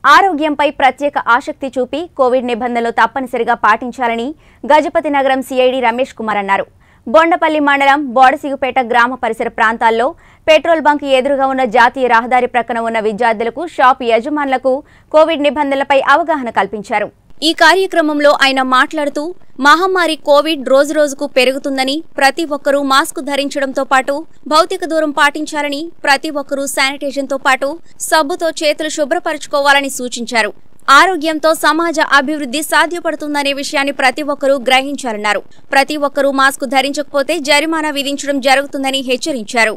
ఆరోగ్యంపై ప్రత్యేక ఆసక్తి చూపి కోవిడ్ నిబంధనలు తప్పనిసరిగా పాటించాలని గజపతి నగరం సిఐడి రమేష్ కుమార్ అన్నారు బొండపల్లి మండలం బోడసిగుపేట గ్రామ పరిసర ప్రాంతాల్లో పెట్రోల్ బంక్ ఎదురుగా ఉన్న జాతీయ రహదారి ప్రక్కన ఉన్న విద్యార్థులకు షాప్ యజమానులకు కోవిడ్ నిబంధనలపై అవగాహన కల్పించారు ఈ కార్యక్రమంలో ఆయన మాట్లాడుతూ మహమ్మారి కోవిడ్ రోజురోజుకు పెరుగుతుందని ప్రతి ఒక్కరూ మాస్క్ ధరించడంతో పాటు భౌతిక దూరం పాటించాలని ప్రతి ఒక్కరూ శానిటేషన్తో పాటు సబ్బుతో చేతులు శుభ్రపరచుకోవాలని సూచించారు ఆరోగ్యంతో సమాజ అభివృద్ధి సాధ్యపడుతుందనే విషయాన్ని ప్రతి ఒక్కరూ గ్రహించాలన్నారు ప్రతి ఒక్కరూ మాస్క్ ధరించకపోతే జరిమానా విధించడం జరుగుతుందని హెచ్చరించారు